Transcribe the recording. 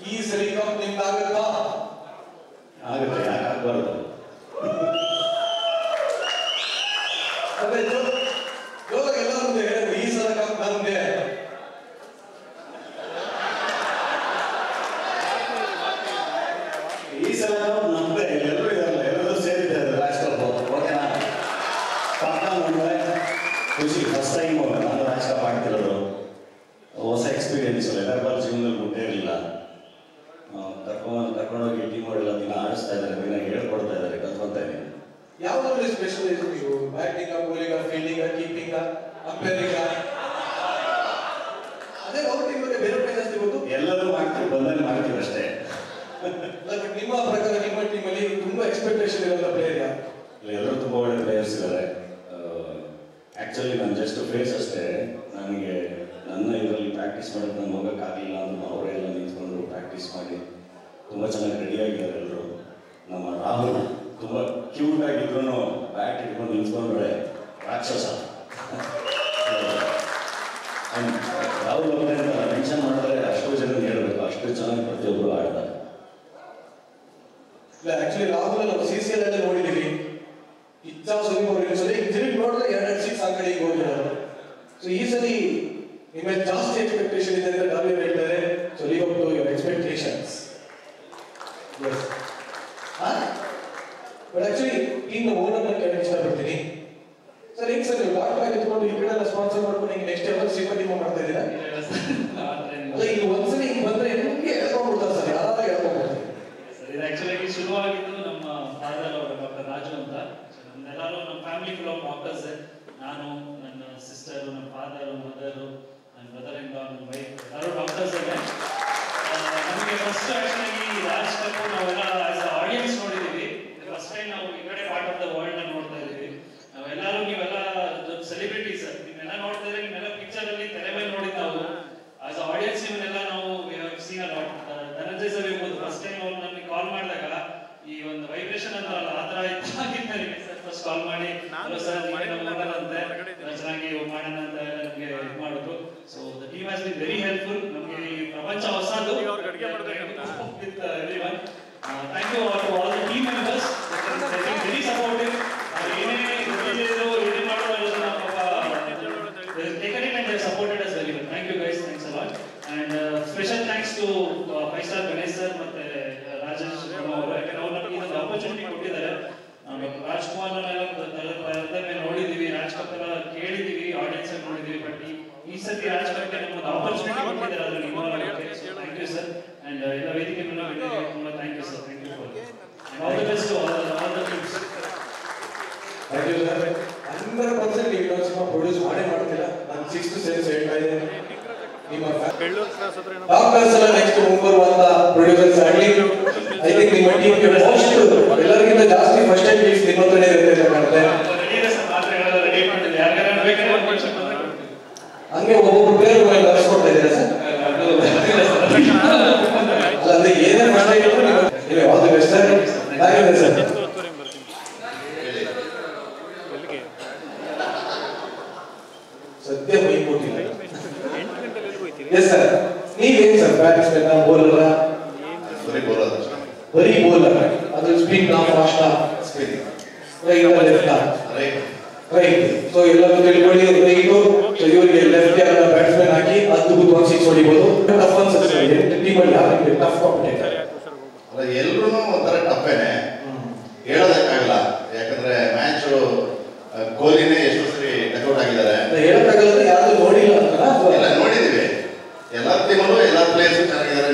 ಈ ಸರಿ ಕಪ್ ನಿಮ್ದಾಗತ್ತಾ ಆಗುತ್ತೆ ಯಾಕೆ ಆಗ್ಬಾರ್ದು ಅದೇ ಜೋ- ಜೋರಾಗಿ ಎಲ್ಲರೂ ಹೇಳಿದ್ರು ಈ ಸಲ ಕಪ್ ನಮ್ದೆ ಈ ಸಲ ನಮ್ದೇ ಎಲ್ಲರೂ ಇದಾರಲ್ಲ ಎಲ್ಲರೂ ಸೇರಿದ್ದಾರೆ ರಾಜ್ ಕಪ್ ಓಕೆನಾ ಪಕ್ಕ ನಮ್ಗೆ ಖುಷಿ ಫಸ್ಟ್ ಟೈಮ್ ನಾನು ರಾಜ್ ಕಪ್ ಆಗ್ತಿರೋದು ಹೊಸ ಎಕ್ಸ್ಪೀರಿಯನ್ಸ್ ಎಲ್ಲರ ಜೀವನದಲ್ಲಿ ಮುಟ್ಟೇ ಇರಲಿಲ್ಲ ಕರ್ಕೊಂಡು ಕರ್ಕೊಂಡೋಗಿ ಟೀಮ್ ಅವರೆಲ್ಲ ದಿನ ಆಡಿಸ್ತಾ ಇದ್ದಾರೆ ದಿನ ಹೇಳ್ಕೊಡ್ತಾ ಇದ್ದಾರೆ ಕಲ್ತ್ಕೊತಾ ಇದ್ದೀನಿ ಯಾವ್ದ್ರಲ್ಲಿ ಸ್ಪೆಷಲೈಸ್ ನೀವು batting bowling fielding keeping umpiring ಅದೇ ಅವ್ರ ಟೀಮ್ ಬಗ್ಗೆ ಬೇರೆ ಕಡೆ ಜಾಸ್ತಿ ಗೊತ್ತು ಎಲ್ಲರೂ ಮಾಡ್ತೀವಿ ಬಂದಲ್ಲಿ ಮಾಡ್ತೀವಿ ಅಷ್ಟೇ ಅಲ್ಲ ಬಟ್ ನಿಮ್ಮ ಪ್ರಕಾರ ನಿಮ್ಮ ಟೀಮಲ್ಲಿ ತುಂಬಾ ಎಕ್ಸ್ಪೆಕ್ಟೇಷನ್ ಇರೋಲ್ಲ ಪ್ಲೇಯರ್ ಯಾರು ಇಲ್ಲಿ ಎಲ್ಲರೂ ತುಂಬ ಒಳ್ಳೆ ಪ್ಲೇಯರ್ಸ್ ಇದ್ದಾರೆ ಆ್ಯಕ್ಚುಲಿ ನಾನು ಜಸ್ಟ್ ಫೇಸ್ ಅಷ್ಟೇ ನನಗೆ ನನ್ನ ಇದರಲ್ಲಿ ಪ್ರಾಕ್ಟೀಸ್ ಮಾಡೋದು ನಾನು ಹೋಗೋಕ್ಕಾಗಲಿಲ್ಲ ಅಂದ್ರೂ ಅವರೆಲ್ಲ ನಿಂತ್ಕೊಂಡು ಪ್ರಾಕ್ಟೀಸ್ ಮಾಡಿ ತುಂಬ ಚೆನ್ನಾಗಿ ರೆಡಿಯಾಗಿದ್ದಾರೆ ಎಲ್ಲರೂ ನಮ್ಮ ರಾಹುಲ್ ತುಂಬ ಕ್ಯೂಟ್ ಆಗಿದ್ರು ಬ್ಯಾಟ್ ಇಟ್ಕೊಂಡು ನಿಂತ್ಕೊಂಡ್ರೆ ರಾಕ್ಷಸ And ರಾಹುಲ್ ಅವರೇ ಅಂತ ಮೆನ್ಷನ್ ಮಾಡಿದ್ರೆ ಅಷ್ಟು ಜನ ಹೇಳ್ಬೇಕು ಅಷ್ಟು ಚೆನ್ನಾಗಿ ಪ್ರತಿಯೊಬ್ಬರು ಆಡ್ತಾರೆ ಇಲ್ಲ ಆಕ್ಚುಲಿ ರಾಹುಲ್ ನಾವು ಸಿ ಸಿ ಎಲ್ ಅಲ್ಲೇ ನೋಡಿದೀವಿ ಇಚ್ಛಾ ಸುದೀಪ್ ಅವರು ಇನ್ನೊಂದ್ಸಲಿ ಈಗ ತಿರುಗಿ ನೋಡಿದ್ರೆ ಎರಡು ಸಿಕ್ಸ್ ಆ ಕಡೆ ಹೋಗಿರೋದು ಸೊ ಈ ಸಲ ನಿಮ್ಮ ಮೇಲೆ ಜಾಸ್ತಿ ಎಕ್ಸ್ಪೆಕ್ಟೇಷನ್ ಇದೆ ಅಂತ ಗಾಲಿ ಹೇಳ್ತಾರೆ so leave up to your expectations but actually team owner ಕೇಳಕ್ಕೆ ಇಷ್ಟಪಡ್ತೀನಿ ಸರ್ ಈಗ ಸರ್ ನೀವು ಲಾಟ್ ಬ್ಯಾಗ್ ಎತ್ಕೊಂಡು ಈ ಕಡೆ ಎಲ್ಲ ಸ್ಪಾನ್ಸರ್ ಮಾಡ್ಕೊಂಡು ಈಗ ನೆಕ್ಸ್ಟ್ ಯಾವಾಗ ಸಿಂಪಲ್ ಟೀಮ್ ಮಾಡ್ತಾ ಇದ್ದೀರಾ ಅಲ್ಲ ಈಗ ಒಂದ್ಸಲಿ ಹಿಂಗ್ ಬಂದ್ರೆ ನಿಮ್ಗೆ ಹೇಳ್ಕೊಂಡ್ಬಿಡ್ತಾರೆ ಸರ್ ಯಾರು ಹೇಳ್ಕೊಂಡ್ಬಿಡ್ತಾರೆ ಸರ್ ಇದು ಆಕ್ಚುಲಿ ಶುರುವಾಗಿದ್ದು ನಮ್ಮ ಫಾದರ್ ಅವರ ಡಾಕ್ಟರ್ ರಾಜು ಅಂತ ನಮ್ಮೆಲ್ಲರೂ ನಮ್ಮ ಫ್ಯಾಮಿಲಿ ಫುಲ್ ಆಫ್ ಡಾಕ್ಟರ್ಸ್ ನಾನು ನನ್ನ ಸಿಸ್ಟರ್ ನಮ್ಮ ಫಾದರ್ ಮದರ್ ನನ್ನ ಬ್ರದರ್ ಇನ್ ನನ್ನ ವೈಫ್ ಎಲ್ಲರೂ ಡಾಕ್ಟರ್ಸ್ ನಮಗೆ ಫಸ್ಟ್ ಆಕ್ಚುಲಿ ರಾಜ್ ಕಪ್ ನಾವೆಲ್ಲ ಆಸ್ ಅ ಆಡಿಯನ್ಸ್ ನೋಡಿದೀವಿ ಫಸ್ಟ್ ಟೈಮ್ ನಾವು ಈ ಕಡೆ ಪಾರ್ಟ್ ಆಫ್ ದ ವರ್ಲ್ಡ್ ನೋಡ್ತಾ ಇದೀವಿ ನಾವೆಲ್ಲರೂ ನೀವೆಲ್ಲ ಸೆಲೆಬ್ರಿಟೀಸ್ ನೀವೆಲ್ಲ ನೋಡ್ತಾ ಇದ್ರೆ ನಿಮ್ಮೆಲ್ಲ ಪಿಕ್ಚರ್ ಅಲ್ಲಿ ತೆರೆ ಮೇಲೆ ನೋಡಿದ್ ನಾವು ಆಸ್ ಆಡಿಯನ್ಸ್ ಇವನ್ನೆಲ್ಲ ನಾವು ಸೀನ್ ಲಾಟ್ ಧನಂಜಯ್ ಸರ್ ಇರ್ಬೋದು ಫಸ್ಟ್ ಟೈಮ್ ಅವ್ರು ನಮಗೆ ಕಾಲ್ ಮಾಡಿದಾಗ ಈ ಒಂದು ವೈಬ್ರೇಷನ್ ಅಂತಾರಲ್ಲ ಆ ಥರ ಆಗಿತ್ತು ನನಗೆ ಸರ್ ಫಸ್ಟ್ ಕಾಲ್ ಮಾಡಿ ಹಲೋ ಸರ್ ನೀವೇ ನಮ್ಮ ಮಗನಂತೆ ಚೆನ್ನಾಗಿ ಮಾಡೋಣ ಅಂತ ನಮಗೆ ಇದು ಮಾಡಿದ್ರು so the team has been very helpful ನಮಗೆ ಈ ಪ್ರಪಂಚ ಹೊಸದು with every one thank you to all the team members very supportive ಏನೇ ಗೊತ್ತಿದ್ರು ಏನೇ ಮಾಡೋದು ನಮ್ಮ ಪಾಪ taken it and they supported us very well. Thank you guys. Thanks a lot. And uh, special thanks to uh, Five Star Ganesh sir ಮತ್ತೆ uh, Rajesh Sharma ಅವರು ಯಾಕಂದ್ರೆ ಅವ್ರು ನಮಗೆ ಇದೊಂದು ಆಪರ್ಚುನಿಟಿ ಕೊಟ್ಟಿದ್ದಾರೆ ನಾವು ರಾಜ್ಕುಮಾರ್ ಮೇಲೆ ನೋಡಿದೀವಿ ರಾಜ್ ಕಪ್ ಎಲ್ಲ ಕೇಳಿದೀವಿ ಆಡಿಯನ್ಸ್ ಅಲ್ಲಿ ನೋಡಿದೀವಿ ಬಟ್ ಈ ಸತಿ ರಾಜ್ ಕಪ್ಗೆ ನಮ್ಗೆ ಆಪರ್ಚುನಿಟಿ ಕೊಟ್ಟಿದ್ದಾರೆ ಅದ್ರಲ್ಲಿ ಇನ್ವಾಲ್ವ್ ಆಗಕ್ಕೆ ಥ್ಯಾಂಕ್ ಯು ಸರ್ ಅಂಡ್ ಎಲ್ಲ ವೇದಿಕೆ ಮೇಲೆ ಬಂದಿದ್ದೀವಿ. ತುಂಬಾ thank you sir thank you for all the best all the teams thank you sir hundred percent ನೀವು ಇನ್ನೊಂದು ಸಿನಿಮಾ ಪ್ರೊಡ್ಯೂಸ್ ಮಾಡೇ ಮಾಡ್ತೀರಾ ನಾನು ಸಿಕ್ಸ್ತ್ ಸೆನ್ಸ್ ಹೇಳ್ತಾ ಇದ್ದೀನಿ ನಿಮ್ಮ ಡಾಕ್ಟರ್ಸ್ ಎಲ್ಲ ನೆಕ್ಸ್ಟ್ ಮುಂಬರುವಂತ ಪ್ರೊಡ್ಯೂಸರ್ಸ್ ಆಗಲಿ ಐ ಥಿಂಕ್ ನಿಮ್ಮ ಟೀಮ್ಗೆ ಮೋಸ್ಟ್ ಎಲ್ಲರಿಗಿಂತ ಜಾಸ್ತಿ ಫಸ್ಟ್ ಟೈಮ್ ಫೀಸ್ ನಿಮ್ಮ ಹತ್ರನೇ ಇರುತ್ತೆ ಅಂತ ಕಾಣುತ್ತೆ ರೆಡಿ ಇದೆ ಸರ್ ಮಾತ್ರೆಗಳೆಲ್ಲ ರೆಡಿ ಮಾಡಿದ್ದೀವಿ ಯಾರಿಗಾರ ಬೇಕಾದ್ರೆ ಫಂಕ್ಷನ್ ಹಂಗೆ ಒಬ್ಬೊಬ್ರು ಪ್ಲೇಯರ್ ಮೇಲೆ ನಡೆಸ್ಕೊಡ್ತಾ ಇದ್ದೀರಾ ಸರ್ ಅಲ್ಲ ಅಂದ್ರೆ ಏನೇ ಫಸ್ಟ್ ಟೈಮ್ ನೀವು all the best sir thank you sir ಸದ್ಯ ಮೈ ಕೊಟ್ಟಿಲ್ಲ ಎಸ್ ಸರ್ ನೀವೇನ್ ಸರ್ ಬ್ಯಾಟ್ಸ್ಮನ್ ಬೌಲರ್ ಬರೀ ಬರೋದು ಬರೀ ಬೌಲರ್ ಅದು spin fast spin right left right right so ಎಲ್ಲರೂ ತಿಳ್ಕೊಳ್ಳಿ ರೈಟು ಸೊ ಇವರಿಗೆ ಲೆಫ್ಟ್ ಯಾರ ಬ್ಯಾಟ್ಸ್ಮನ್ ಹಾಕಿ ಅದ್ಭುತವಾಗಿ ಸಿಕ್ಸ್ ಹೊಡಿಬೋದು ಟಫ್ ಅನ್ಸುತ್ತೆ ಸರ್ ಎಂಟು ಟೀಮಲ್ಲಿ ಯಾರಿಗೆ ಟಫ್ ಕಾಂಪಿಟೇಟರ್ ಅಲ್ಲ ಎಲ್ರೂ ಒಂಥರ ಟಪ್ಪೇನೆ ಹೇಳೋದಕ್ಕಾಗಲ್ಲ ಯಾಕಂದ್ರೆ ಮ್ಯಾಚ್ ಕೊಹ್ಲಿನೇ ಎಷ್ಟೋ ಸರಿ ಡಕೌಟ್ ಆಗಿದ್ದಾರೆ ಹೇಳಕ್ಕಾಗಲ್ಲ ಯಾರು ನೋಡಿಲ್ಲ ಅಂತ ಎಲ್ಲ ನೋಡಿದೀವಿ ಎಲ್ಲ ಟೀಮಲ್ಲೂ ಎಲ್ಲ ಪ್ಲೇಯರ್ಸ್ ಚೆನ್ನಾಗಿದ್ದಾರೆ